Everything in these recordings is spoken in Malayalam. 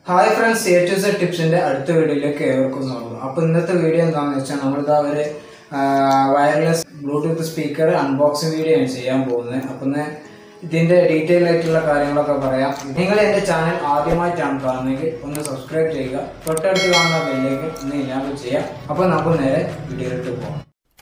Hi friends A to Z ടിപ്സിന്റെ അടുത്ത വീഡിയോയിലേക്ക് ഏവർക്കും സ്വാഗതം അപ്പോൾ ഇന്നത്തെ വീഡിയോ എന്താണെന്ന് വെച്ചാൽ നമ്മളിതാ ഒരു wireless Bluetooth speaker unboxing video ആണ് ചെയ്യാൻ പോകുന്നത് അപ്പം ഇന്ന് ഇതിന്റെ ഡീറ്റെയിൽ ആയിട്ടുള്ള കാര്യങ്ങളൊക്കെ പറയാം നിങ്ങൾ എൻ്റെ ചാനൽ ആദ്യമായിട്ടാണ് കാണുന്നതെങ്കിൽ ഒന്ന് സബ്സ്ക്രൈബ് ചെയ്യുക തൊട്ടടുത്ത് കാണുന്ന ബെല്ലേക്ക് ഒന്ന് ഇനാബിൾ ചെയ്യാം അപ്പോൾ നമുക്ക് നേരെ വീഡിയോയിലോട്ട് പോകാം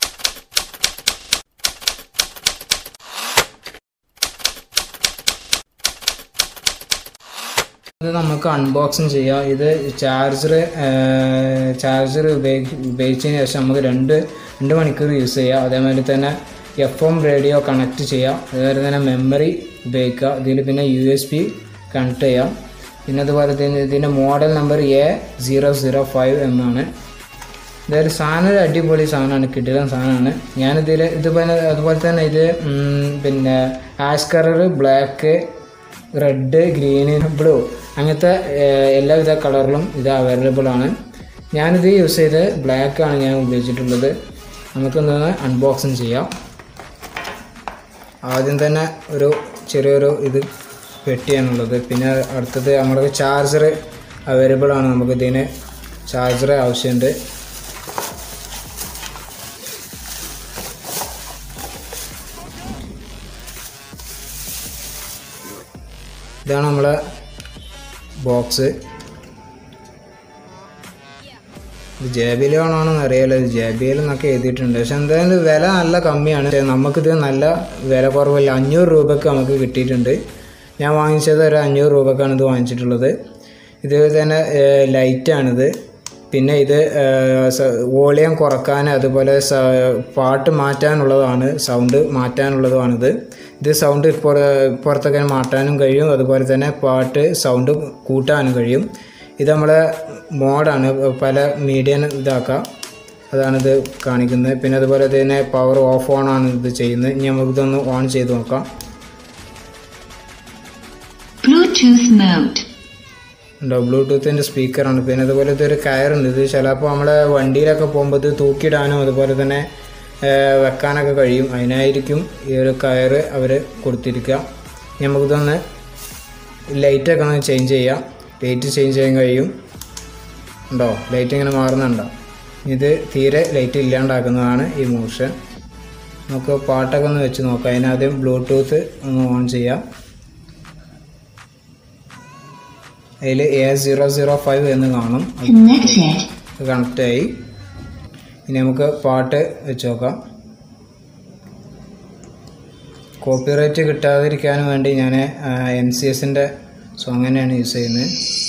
ഇത് നമുക്ക് അൺബോക്സിങ് ചെയ്യാം ഇത് ചാർജർ ചാർജർ ഉപയോഗി ഉപയോഗിച്ചതിന് ശേഷം നമുക്ക് രണ്ട് രണ്ട് മണിക്കൂർ യൂസ് ചെയ്യാം അതേമാതിരി തന്നെ എഫ് എം റേഡിയോ കണക്ട് ചെയ്യാം അതുപോലെ തന്നെ മെമ്മറി ഉപയോഗിക്കുക ഇതിൽ പിന്നെ യു എസ് പി കണക്ട് ചെയ്യാം പിന്നെ അതുപോലെ തന്നെ ഇതിൻ്റെ model number A zero zero five എന്നാണ് ഇതൊരു സാധനം ഒരു അടിപൊളി സാധനമാണ് കിടിലൻ സാധനമാണ് ഞാനിതിൽ ഇതുപോലെ അതുപോലെ തന്നെ ഇത് ഉം, പിന്നെ ash colour black red green blue അങ്ങനത്തെ ഏഹ്, എല്ലാവിധ കളറിലും ഇത് അവൈലബിൾ ആണ് ഞാനിത് യൂസ് ചെയ്ത് ബ്ലാക്ക് ആണ് ഞാൻ ഉപയോഗിച്ചിട്ടുള്ളത് നമുക്കൊന്ന് അൺബോക്സിങ് ചെയ്യാം ആദ്യം തന്നെ ഒരു ചെറിയൊരു ഇത് പെട്ടിയാണുള്ളത് പിന്നെ അടുത്തത് നമ്മുടെ ചാർജർ അവൈലബിൾ ആണ് നമുക്ക് ഇതിന് ചാർജർ ആവശ്യമുണ്ട് ഇതാണ് നമ്മളെ ബോക്സ് ഇത് ജെ ബി എൽ ആണോ അറിയാലോ ഇത് ജെ ബി എൽ എന്നൊക്കെ എഴുതിയിട്ടുണ്ട് പക്ഷെ എന്തായാലും വില നല്ല കമ്മിയാണ് പക്ഷേ നമുക്കിത് നല്ല വില കുറവില്ല അഞ്ഞൂറ് രൂപക്ക് നമുക്ക് കിട്ടിയിട്ടുണ്ട് ഞാൻ വാങ്ങിച്ചത് ഒരു അഞ്ഞൂറ് രൂപക്കാണ് ഇത് വാങ്ങിച്ചിട്ടുള്ളത് ഇത് തന്നെ ലൈറ്റാണിത് പിന്നെ ഇത് വോളിയം കുറക്കാൻ അതുപോലെ സ- പാട്ട് മാറ്റാനുള്ളതാണ് സൗണ്ട് മാറ്റാനുള്ളതുമാണിത് ഇത് സൗണ്ട് പുറ പുറത്തൊക്കെ മാറ്റാനും കഴിയും അതുപോലെ തന്നെ പാട്ട് സൗണ്ട് കൂട്ടാനും കഴിയും ഇത് നമ്മളെ മോഡാണ് പല മീഡിയൻ ഇതാക്കാം അതാണിത് കാണിക്കുന്നത് പിന്നെ അതുപോലെ തന്നെ പവർ ഓഫ് ഓൺ ആണ് ഇത് ചെയ്യുന്നത് ഇനി നമുക്കിതൊന്ന് ഓൺ ചെയ്ത് നോക്കാം Bluetooth mode. ഉണ്ടോ ബ്ലൂടൂത്തിൻ്റെ സ്പീക്കറാണ് പിന്നെ അതുപോലെ ഇതൊരു കയറുണ്ട് ഇത് ചിലപ്പോൾ നമ്മളെ വണ്ടിയിലൊക്കെ പോകുമ്പോൾ ഇത് തൂക്കിയിടാനും അതുപോലെ തന്നെ ഏഹ്, വെക്കാനൊക്കെ കഴിയും അതിനായിരിക്കും ഈ ഒരു കയറ് അവർ കൊടുത്തിരിക്കുക ഇനി നമുക്കിതൊന്ന് ലൈറ്റൊക്കെ ഒന്ന് ചേഞ്ച് ചെയ്യാം ലൈറ്റ് ചേഞ്ച് ചെയ്യാൻ കഴിയും ഉണ്ടോ ലൈറ്റ് ഇങ്ങനെ മാറുന്നുണ്ടോ ഇത് തീരെ ലൈറ്റ് ഇല്ലാണ്ടാക്കുന്നതാണ് ഈ മോഷൻ നമുക്ക് പാട്ടൊക്കെ ഒന്ന് വെച്ച് നോക്കാം അതിനാദ്യം ബ്ലൂടൂത്ത് ഒന്ന് ഓൺ ചെയ്യാം അതിൽ എ സീറോ സീറോ ഫൈവ് എന്ന് കാണും Connected. കണക്റ്റ് ആയി ഇനി നമുക്ക് പാട്ട് വെച്ച് നോക്കാം കോപ്പിറൈറ്റ് കിട്ടാതിരിക്കാൻ വേണ്ടി ഞാൻ എം സി എസിൻ്റെ സോങ് തന്നെയാണ് യൂസ് ചെയ്യുന്നത്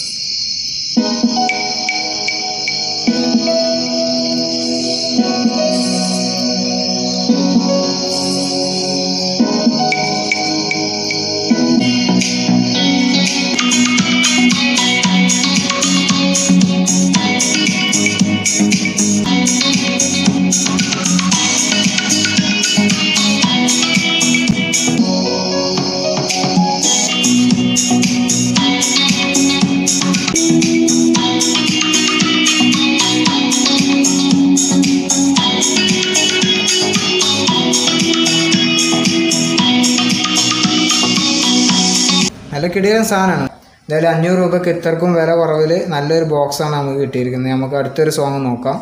നല്ല കിടിലൻ സാധനമാണ് എന്തായാലും അഞ്ഞൂറ് രൂപയ്ക്ക് ഇത്രക്കും വില കുറവിൽ നല്ലൊരു ബോക്സാണ് നമുക്ക് കിട്ടിയിരിക്കുന്നത് നമുക്ക് അടുത്തൊരു സോങ് നോക്കാം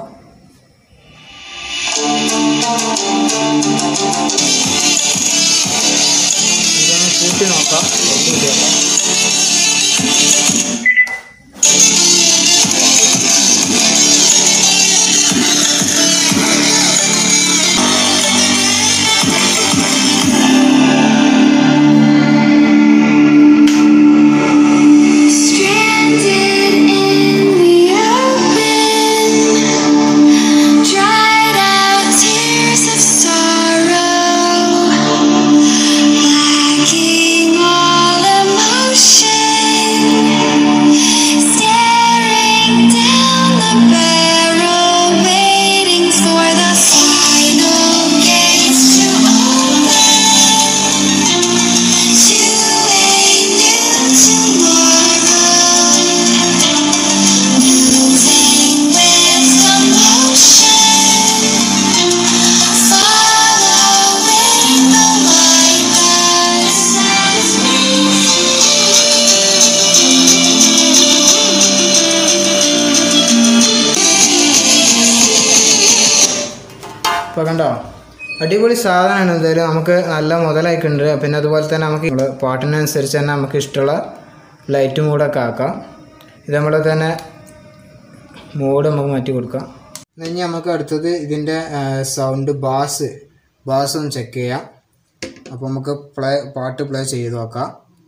ഇതൊന്ന് കൂട്ടി നോക്കാം കൂട്ടി നോക്കാം Stranded in the open, dried out tears of sorrow, lacking all emotion. കണ്ടോ അടിപൊളി സാധനമാണ് എന്തായാലും നമുക്ക് നല്ല മുതലായിട്ടുണ്ട് പിന്നെ അതുപോലെ തന്നെ നമുക്ക് നമ്മള് പാട്ടിനനുസരിച്ച് തന്നെ നമുക്ക് ഇഷ്ടമുള്ള ലൈറ്റും കൂടെ ഒക്കെ ആക്കാം ഇത് നമ്മൾ തന്നെ മോഡ് നമുക്ക് മാറ്റി കൊടുക്കാം ഇനി നമുക്ക് അടുത്തത് ഇതിൻ്റെ സൗണ്ട് ബാസ് ബാസ് ഒന്ന് ചെക്ക് ചെയ്യാം അപ്പോൾ നമുക്ക് പ്ലേ പാട്ട് പ്ലേ ചെയ്ത് നോക്കാം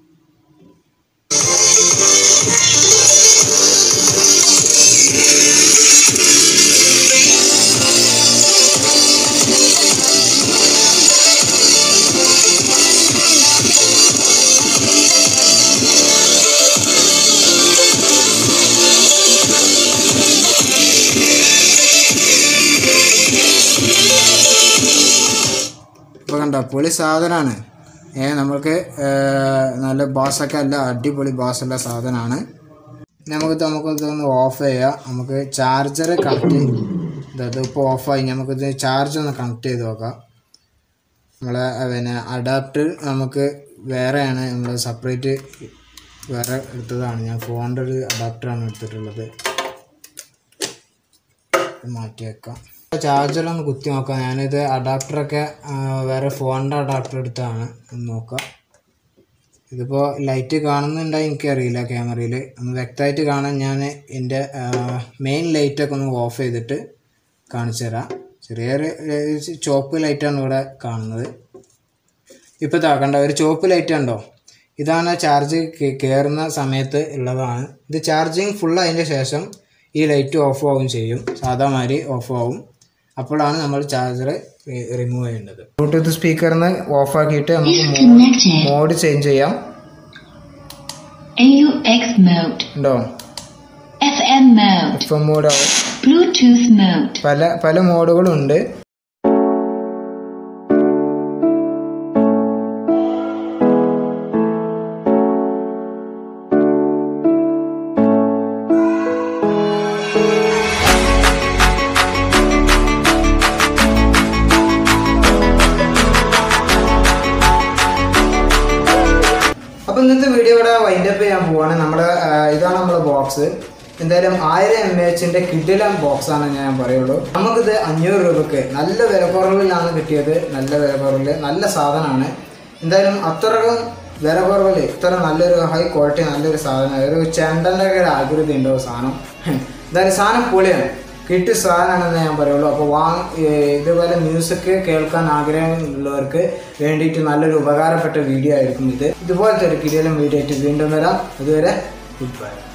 ഇപ്പോൾ കണ്ടോ പൊളി സാധനമാണ് ഏ നമുക്ക് ഏ, നല്ല ബാസൊക്കെ അല്ല അടിപൊളി ബാസുള്ള സാധനമാണ് നമുക്ക് നമുക്ക് ഇതൊന്ന് ഓഫ് ചെയ്യാം നമുക്ക് ചാർജർ കണക്ട് ഇത് ഇപ്പോൾ ഓഫായി നമുക്കിത് ചാർജ് ഒന്ന് കണക്ട് ചെയ്ത് നോക്കാം നമ്മളെ ഏ, പിന്നെ അഡാപ്റ്റർ നമുക്ക് വേറെയാണ് നമ്മൾ സെപ്പറേറ്റ് വേറെ എടുത്തതാണ് ഞാൻ ഫോണിൻ്റെ ഒരു അഡാപ്റ്ററാണ് എടുത്തിട്ടുള്ളത് ഇത് മാറ്റി വെക്കാം ചാർജറൊന്ന് കുത്തി നോക്കാം ഞാനിത് അഡാപ്റ്ററൊക്കെ ആ, വേറെ ഫോണിൻ്റെ അഡാപ്റ്റർ എടുത്താണ് ഒന്ന് നോക്കാം ഇതിപ്പോൾ ലൈറ്റ് കാണുന്നുണ്ടായി എനിക്കറിയില്ല ക്യാമറയിൽ ഒന്ന് വ്യക്തമായിട്ട് കാണാൻ ഞാൻ എൻ്റെ മെയിൻ ലൈറ്റൊക്കെ ഒന്ന് ഓഫ് ചെയ്തിട്ട് കാണിച്ചു തരാം ചെറിയൊരു ഏർ, ചോപ്പ് ലൈറ്റാണ് ഇവിടെ കാണുന്നത് ഇപ്പോൾ താക്കണ്ട ഒരു ചോപ്പ് ലൈറ്റ് ഉണ്ടോ ഇതാണ് ചാർജ് കയറുന്ന സമയത്ത് ഉള്ളതാണ് ഇത് ചാർജിങ് ഫുൾ അതിൻ്റെ ശേഷം ഈ ലൈറ്റ് ഓഫ് ആവും ചെയ്യും സാധാ മാതിരി ഓഫ് ആവും അപ്പോഴാണ് നമ്മൾ ചാർജർ റിമൂവ് ചെയ്യേണ്ടത് ബ്ലൂടൂത്ത് സ്പീക്കറിന്ന് ഓഫ് ആക്കിയിട്ട് നമുക്ക് Disconnected. മോഡ് ചേഞ്ച് ചെയ്യാം AUX mode. ഉണ്ടോ FM mode. F M mode ആവും Bluetooth mode. പല പല മോഡുകളുണ്ട് അപ്പൊ ഇന്നത്തെ വീഡിയോ ഇവിടെ വൈൻഡപ്പ് ചെയ്യാൻ പോവാണ് നമ്മുടെ ആ, ഇതാണ് നമ്മുടെ ബോക്സ് എന്തായാലും ആയിരം എം എച്ചിന്റെ കിഡിലം ബോക്സ് ആണ് ഞാൻ പറയുള്ളൂ നമുക്കിത് അഞ്ഞൂറ് രൂപക്ക് നല്ല വില കുറവിലാണ് കിട്ടിയത് നല്ല വില കുറവിൽ നല്ല സാധനമാണ് എന്തായാലും അത്രയും വില കുറവിൽ ഇത്ര നല്ലൊരു ഹൈ ക്വാളിറ്റി നല്ലൊരു സാധനം ഒരു ചെണ്ടൻ്റെ ഒക്കെ ഒരു ആകൃതി ഉണ്ടോ സാധനം എന്തായാലും സാധനം പൊളിയാണ് കിട്ടിയ സാധനമാണെന്ന് ഞാൻ പറയുള്ളൂ അപ്പോൾ വാങ് ഇതുപോലെ മ്യൂസിക് കേൾക്കാൻ ആഗ്രഹമുള്ളവർക്ക് വേണ്ടിയിട്ട് നല്ലൊരു ഉപകാരപ്പെട്ട വീഡിയോ ആയിരിക്കും ഇത് ഇതുപോലത്തെ ഒരു കിടിലം വീഡിയോ ആയിട്ട് വീണ്ടും വരാം അതുവരെ ഗുഡ് ബൈ